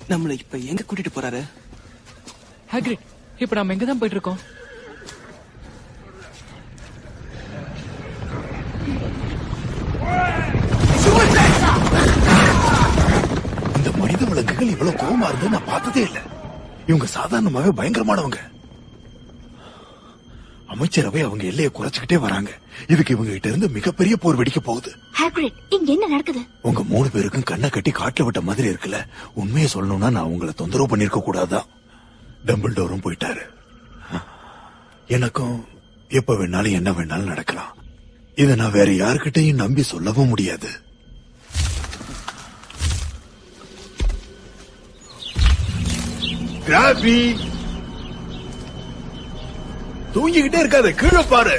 நம்மள இப்ப எங்க கூட்டிட்டு போறாரு ஹாக்ரிட் இப்ப நாம எங்க தான் போயிட்டு இருக்கோம் இந்த மனித விலங்குகள் இவ்வளவு கோவமா இருந்து நான் பார்த்ததே இல்ல இவங்க சாதாரணமாவே பயங்கரமானவங்க அமைச்சரவை அவங்க எல்லையை குறைச்சுக்கிட்டே வராங்க இதுக்கு இவங்க கிட்ட இருந்து மிகப்பெரிய போர் வெடிக்க போகுது ஹாக்ரிட் இங்க என்ன நடக்குது உங்க மூணு பேருக்கும் கண்ணை கட்டி காட்டுல விட்ட மாதிரி இருக்குல்ல உண்மையை சொல்லணும்னா நான் உங்களை தொந்தரவு பண்ணிருக்க கூடாதான் டம்பிள் டோரும் போயிட்டாரு எனக்கும் எப்ப வேணாலும் என்ன வேணாலும் நடக்கலாம் இத நான் வேற யாருக்கிட்டையும் நம்பி சொல்லவும் முடியாது கிராபி தூங்கிக்கிட்டே இருக்காத கீழே பாரு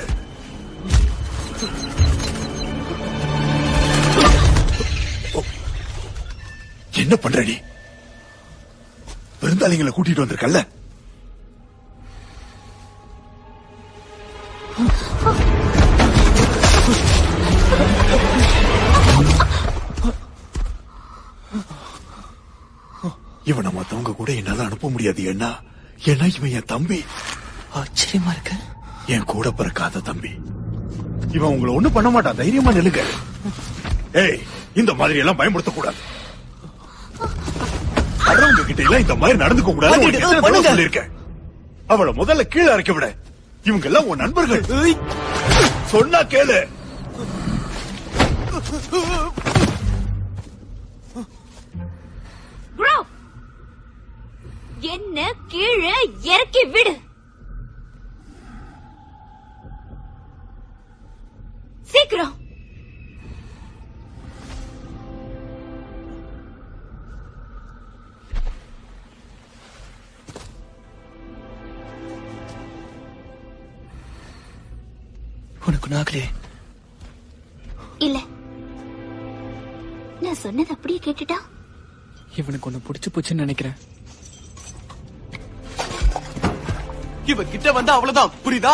என்ன பண்ற நீ விருந்தாளிங்களை கூட்டிட்டு வந்திருக்கல்ல இவனை மத்தவங்க கூட என்னால அனுப்ப முடியாது ஏன்னா ஏன்னா இவன் என் தம்பி ஆச்சரியமா இருக்கு என் கூட பிறக்காத தம்பி இவன் உங்களை ஒண்ணும் பண்ண மாட்டான் தைரியமா நில்லுங்க ஏய் இந்த மாதிரி எல்லாம் பயன்படுத்த கூடாது வர்றவங்க கிட்ட எல்லாம் இந்த மாதிரி நடந்துக்க கூடாது அது உனக்கு எத்தனை பண்ணுங்க. தடவை சொல்லியிருக்கேன் அவளை முதல்ல கீழே இறக்கி விட இவங்க எல்லாம் உன் நண்பர்கள் சொன்னா கேளு ப்ரோ என்ன கீழே இறக்கி விடு சீக்கிரம் உனக்கு நாகலே இல்ல நான் சொன்னது அப்படியே கேட்டுட்டா இவனுக்கு ஒண்ணு பிடிச்சு போச்சுன்னு நினைக்கிறேன் இவ கிட்ட வந்தா அவ்வளவுதான் புரியுதா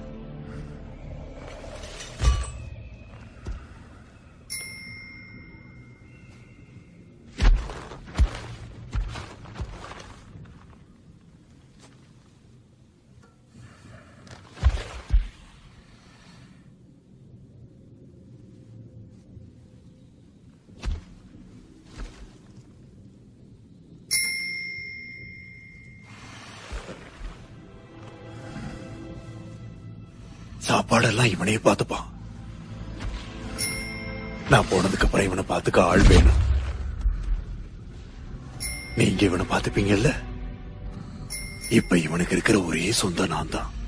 சாப்பாடெல்லாம் இவனையே பார்த்துப்பான் நான் போனதுக்கு அப்புறம் இவனை பார்த்துக்க ஆள் வேணும் நீங்க இவனை பார்த்துப்பீங்கல்ல இப்ப இவனுக்கு இருக்கிற ஒரே சொந்தம் நான் தான்